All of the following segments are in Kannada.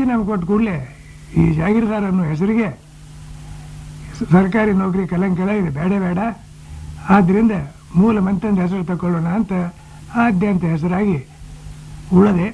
ರಾಜೀನಾಮೆ ಕೊಟ್ಟ ಕೂಡಲೇ ಈ ಜಾಗೀರ್ದಾರ್ ಅನ್ನೋ ಹೆಸರಿಗೆ ಸರ್ಕಾರಿ ನೌಕರಿ ಕಲಂಕಲ ಇದೆ ಬೇಡ ಬೇಡ ಆದ್ದರಿಂದ ಮೂಲ ಮಂತ್ರದ ಹೆಸರು ತಗೊಳ್ಳೋಣ ಅಂತ ಆದ್ಯಂತ ಹೆಸರಾಗಿ ಉಳದೆ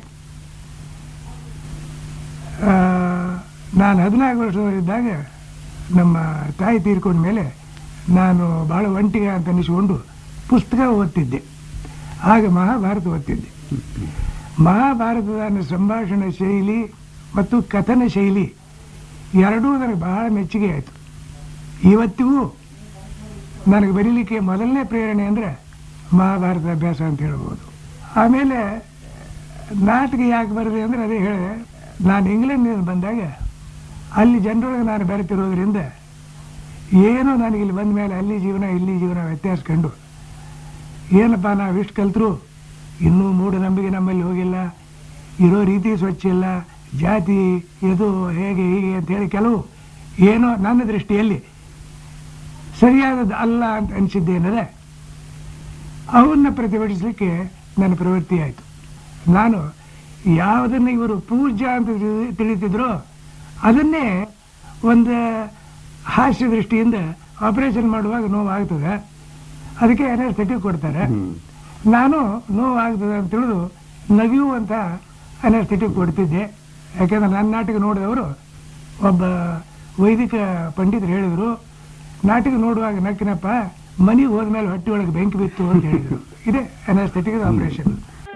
ಆ, ನಾನು ಹದಿನಾಲ್ಕು ವರ್ಷದಲ್ಲಿದ್ದಾಗ ನಮ್ಮ ತಾಯಿ ತೀರ್ಕೊಂಡ ಮೇಲೆ ನಾನು ಭಾಳ ಒಂಟಿಗ ಅಂತ ಅನಿಸ್ಕೊಂಡು ಪುಸ್ತಕ ಓದ್ತಿದ್ದೆ ಆಗ ಮಹಾಭಾರತ ಓದ್ತಿದ್ದೆ ಮಹಾಭಾರತದ ಸಂಭಾಷಣೆ ಶೈಲಿ ಮತ್ತು ಕಥನ ಶೈಲಿ ಎರಡೂ ನನಗೆ ಬಹಳ ಮೆಚ್ಚುಗೆ ಆಯಿತು ಇವತ್ತಿಗೂ ನನಗೆ ಬರೀಲಿಕ್ಕೆ ಮೊದಲನೇ ಪ್ರೇರಣೆ ಅಂದರೆ ಮಹಾಭಾರತ ಅಭ್ಯಾಸ ಅಂತ ಹೇಳ್ಬೋದು ಆಮೇಲೆ ನಾಟಕ ಯಾಕೆ ಬರದೆ ಅಂದರೆ ಅದೇ ಹೇಳಿದೆ ನಾನು ಇಂಗ್ಲೆಂಡ್ನಿಂದ ಬಂದಾಗ ಅಲ್ಲಿ ಜನರೊಳಗೆ ನಾನು ಬೆರೆತಿರೋದ್ರಿಂದ ಏನೋ ನನಗೆ ಇಲ್ಲಿ ಬಂದ ಮೇಲೆ ಅಲ್ಲಿ ಜೀವನ ಇಲ್ಲಿ ಜೀವನ ವ್ಯತ್ಯಾಸ ಕಂಡು ಏನಪ್ಪ ನಾವು ಇಷ್ಟು ಕಲ್ತರು ಇನ್ನೂ ಮೂಢನಂಬಿಕೆ ನಮ್ಮಲ್ಲಿ ಹೋಗಿಲ್ಲ ಇರೋ ರೀತಿ ಸ್ವಚ್ಛ ಇಲ್ಲ ಜಾತಿ ಇದು ಹೇಗೆ ಹೀಗೆ ಅಂತೇಳಿ ಕೆಲವು ಏನೋ ನನ್ನ ದೃಷ್ಟಿಯಲ್ಲಿ ಸರಿಯಾದದ್ದು ಅಲ್ಲ ಅಂತ ಅನಿಸಿದ್ದೇನದೆ ಅವನ್ನ ಪ್ರತಿಭಟಿಸಲಿಕ್ಕೆ ನನ್ನ ಪ್ರವೃತ್ತಿ ಆಯಿತು ನಾನು ಯಾವುದನ್ನು ಇವರು ಪೂಜ್ಯ ಅಂತ ತಿಳಿ- ತಿಳಿತಿದ್ರೋ ಅದನ್ನೇ ಒಂದು ಹಾಸ್ಯ ದೃಷ್ಟಿಯಿಂದ ಆಪರೇಷನ್ ಮಾಡುವಾಗ ನೋವಾಗ್ತದೆ ಅದಕ್ಕೆ ಅನೆಸ್ಥೆಟಿಕ್ ಕೊಡ್ತಾರೆ ನಾನು ನೋವಾಗ್ತದೆ ಅಂತ ತಿಳಿದು ನಗಿಯುವಂಥ ಅನೆಸ್ಥೆಟಿಕ್ ಕೊಡ್ತಿದ್ದೆ ಯಾಕೆಂದ್ರೆ ನನ್ನ ನಾಟಕ ನೋಡಿದವರು ಒಬ್ಬ ವೈದಿಕ ಪಂಡಿತರು ಹೇಳಿದರು ನಾಟಕ ನೋಡುವಾಗ ನಕ್ಕಿನಪ್ಪ ಮನೆಗೆ ಹೋದ್ಮೇಲೆ ಹೊಟ್ಟೆ ಒಳಗೆ ಬೆಂಕಿ ಬಿತ್ತು ಅಂತ ಹೇಳಿದರು ಇದೇ ಅನೆಸ್ಥೆಟಿಕ್ ಆಪರೇಷನ್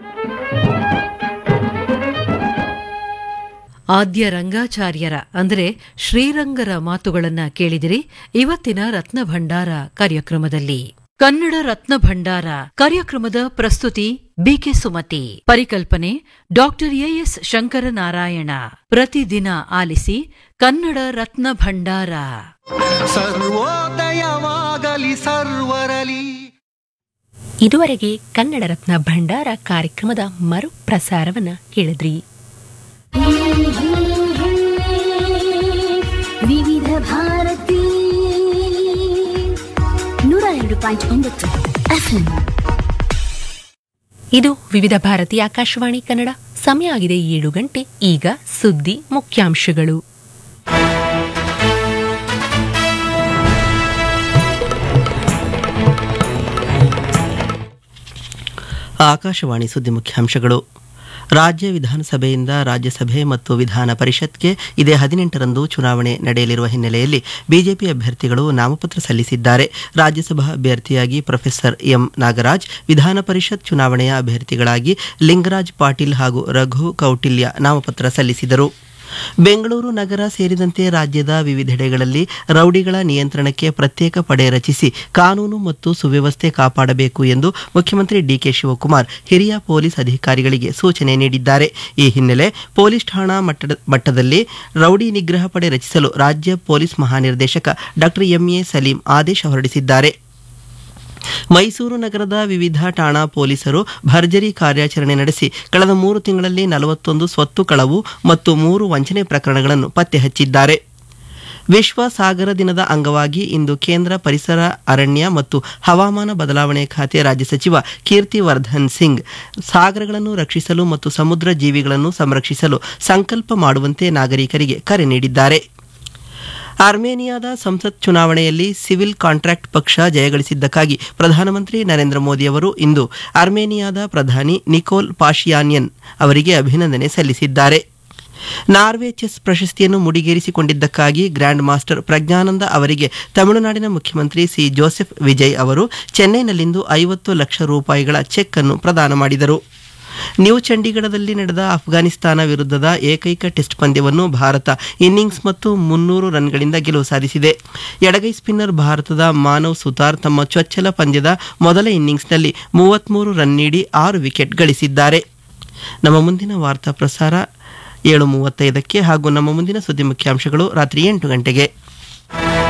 ಆದ್ಯ ರಂಗಾಚಾರ್ಯರ ಅಂದರೆ ಶ್ರೀರಂಗರ ಮಾತುಗಳನ್ನ ಕೇಳಿದಿರಿ ಇವತ್ತಿನ ರತ್ನ ಭಂಡಾರ ಕಾರ್ಯಕ್ರಮದಲ್ಲಿ ಕನ್ನಡ ರತ್ನ ಭಂಡಾರ ಕಾರ್ಯಕ್ರಮದ ಪ್ರಸ್ತುತಿ ಬಿಕೆ ಸುಮತಿ ಪರಿಕಲ್ಪನೆ ಡಾಕ್ಟರ್ ಎಎಸ್ ಶಂಕರನಾರಾಯಣ ಪ್ರತಿದಿನ ಆಲಿಸಿ ಕನ್ನಡ ರತ್ನ ಭಂಡಾರ ಸರ್ವೋದಯವಾಗಲಿ ಸರ್ವರಲಿ ಇದುವರೆಗೆ ಕನ್ನಡ ರತ್ನ ಭಂಡಾರ ಕಾರ್ಯಕ್ರಮದ ಮರು ಪ್ರಸಾರವನ್ನ ಕೇಳಿದ್ರಿ ವಿವಿಧ ಭಾರತಿ ನೂರ ಎರಡು ಪಾಯಿಂಟ್ ಒಂಬತ್ತು ಎಫ್ಎಂ ಇದು ವಿವಿಧ ಭಾರತಿ ಆಕಾಶವಾಣಿ ಕನ್ನಡ ಸಮಯ ಆಗಿದೆ ಏಳು ಗಂಟೆ ಈಗ ಸುದ್ದಿ ಮುಖ್ಯಾಂಶಗಳು ಆಕಾಶವಾಣಿ ಸುದ್ದಿ ಮುಖ್ಯಾಂಶಗಳು ರಾಜ್ಯ ವಿಧಾನಸಭೆಯಿಂದ ರಾಜ್ಯಸಭೆ ಮತ್ತು ವಿಧಾನ ಪರಿಷತ್ಗೆ ಇದೇ ಹದಿನೆಂಟರಂದು ಚುನಾವಣೆ ನಡೆಯಲಿರುವ ಹಿನ್ನೆಲೆಯಲ್ಲಿ ಬಿಜೆಪಿ ಅಭ್ಯರ್ಥಿಗಳು ನಾಮಪತ್ರ ಸಲ್ಲಿಸಿದ್ದಾರೆ ರಾಜ್ಯಸಭಾ ಅಭ್ಯರ್ಥಿಯಾಗಿ ಪ್ರೊಫೆಸರ್ ಎಂ ನಾಗರಾಜ್ ವಿಧಾನ ಪರಿಷತ್ ಚುನಾವಣೆಯ ಅಭ್ಯರ್ಥಿಗಳಾಗಿ ಲಿಂಗರಾಜ್ ಪಾಟೀಲ್ ಹಾಗೂ ರಘು ಕೌಟಿಲ್ಯ ನಾಮಪತ್ರ ಸಲ್ಲಿಸಿದರು ಬೆಂಗಳೂರು ನಗರ ಸೇರಿದಂತೆ ರಾಜ್ಯದ ವಿವಿಧೆಡೆಗಳಲ್ಲಿ ರೌಡಿಗಳ ನಿಯಂತ್ರಣಕ್ಕೆ ಪ್ರತ್ಯೇಕ ಪಡೆ ರಚಿಸಿ ಕಾನೂನು ಮತ್ತು ಸುವ್ಯವಸ್ಥೆ ಕಾಪಾಡಬೇಕು ಎಂದು ಮುಖ್ಯಮಂತ್ರಿ ಡಿಕೆ ಶಿವಕುಮಾರ್ ಹಿರಿಯ ಪೊಲೀಸ್ ಅಧಿಕಾರಿಗಳಿಗೆ ಸೂಚನೆ ನೀಡಿದ್ದಾರೆ ಈ ಹಿನ್ನೆಲೆ ಪೊಲೀಸ್ ಠಾಣಾ ಮಟ್ಟದ ಮಟ್ಟದಲ್ಲಿ ರೌಡಿ ನಿಗ್ರಹ ಪಡೆ ರಚಿಸಲು ರಾಜ್ಯ ಪೊಲೀಸ್ ಮಹಾನಿರ್ದೇಶಕ ಡಾಕ್ಟರ್ ಎಂಎ ಸಲೀಂ ಆದೇಶ ಹೊರಡಿಸಿದ್ದಾರೆ ಮೈಸೂರು ನಗರದ ವಿವಿಧ ಠಾಣಾ ಪೊಲೀಸರು ಭರ್ಜರಿ ಕಾರ್ಯಾಚರಣೆ ನಡೆಸಿ ಕಳೆದ ಮೂರು ತಿಂಗಳಲ್ಲಿ ನಲವತ್ತೊಂದು ಸ್ವತ್ತು ಕಳವು ಮತ್ತು ಮೂರು ವಂಚನೆ ಪ್ರಕರಣಗಳನ್ನು ಪತ್ತೆ ಹಚ್ಚಿದ್ದಾರೆ ವಿಶ್ವ ಸಾಗರ ದಿನದ ಅಂಗವಾಗಿ ಇಂದು ಕೇಂದ್ರ ಪರಿಸರ ಅರಣ್ಯ ಮತ್ತು ಹವಾಮಾನ ಬದಲಾವಣೆ ಖಾತೆ ರಾಜ್ಯ ಸಚಿವ ಕೀರ್ತಿ ವರ್ಧನ್ ಸಿಂಗ್ ಸಾಗರಗಳನ್ನು ರಕ್ಷಿಸಲು ಮತ್ತು ಸಮುದ್ರ ಜೀವಿಗಳನ್ನು ಸಂರಕ್ಷಿಸಲು ಸಂಕಲ್ಪ ಮಾಡುವಂತೆ ನಾಗರಿಕರಿಗೆ ಕರೆ ನೀಡಿದ್ದಾರೆ ಆರ್ಮೇನಿಯಾದ ಸಂಸತ್ ಚುನಾವಣೆಯಲ್ಲಿ ಸಿವಿಲ್ ಕಾಂಟ್ರಾಕ್ಟ್ ಪಕ್ಷ ಜಯಗಳಿಸಿದ್ದಕ್ಕಾಗಿ ಪ್ರಧಾನಮಂತ್ರಿ ನರೇಂದ್ರ ಮೋದಿ ಅವರು ಇಂದು ಆರ್ಮೇನಿಯಾದ ಪ್ರಧಾನಿ ನಿಕೋಲ್ ಪಾಶಿಯಾನ್ಯನ್ ಅವರಿಗೆ ಅಭಿನಂದನೆ ಸಲ್ಲಿಸಿದ್ದಾರೆ ನಾರ್ವೆ ಚೆಸ್ ಪ್ರಶಸ್ತಿಯನ್ನು ಮುಡಿಗೇರಿಸಿಕೊಂಡಿದ್ದಕ್ಕಾಗಿ ಗ್ರ್ಯಾಂಡ್ ಮಾಸ್ಟರ್ ಪ್ರಜ್ಞಾನಂದ ಅವರಿಗೆ ತಮಿಳುನಾಡಿನ ಮುಖ್ಯಮಂತ್ರಿ ಸಿ ಜೋಸೆಫ್ ವಿಜಯ್ ಅವರು ಚೆನ್ನೈನಲ್ಲಿಂದು ಐವತ್ತು ಲಕ್ಷ ರೂಪಾಯಿಗಳ ಚೆಕ್ ಅನ್ನು ಪ್ರದಾನ ಮಾಡಿದರು ನ್ಯೂ ಚಂಡೀಗಢದಲ್ಲಿ ನಡೆದ ಅಫ್ಘಾನಿಸ್ತಾನ ವಿರುದ್ಧದ ಏಕೈಕ ಟೆಸ್ಟ್ ಪಂದ್ಯವನ್ನು ಭಾರತ ಇನ್ನಿಂಗ್ಸ್ ಮತ್ತು ಮುನ್ನೂರು ರನ್ಗಳಿಂದ ಗೆಲುವು ಸಾಧಿಸಿದೆ ಎಡಗೈ ಸ್ಪಿನ್ನರ್ ಭಾರತದ ಮಾನವ್ ಸುತಾರ್ ತಮ್ಮ ಚೊಚ್ಚಲ ಪಂದ್ಯದ ಮೊದಲ ಇನ್ನಿಂಗ್ಸ್ನಲ್ಲಿ ಮೂವತ್ಮೂರು ರನ್ ನೀಡಿ ಆರು ವಿಕೆಟ್ ಗಳಿಸಿದ್ದಾರೆ ನಮ್ಮ ಮುಂದಿನ ವಾರ್ತಾ ಪ್ರಸಾರ ಏಳು ಮೂವತ್ತೈದಕ್ಕೆ ಹಾಗೂ ನಮ್ಮ ಮುಂದಿನ ಸುದ್ದಿ ಮುಖ್ಯಾಂಶಗಳು ರಾತ್ರಿ ಎಂಟು ಗಂಟೆಗೆ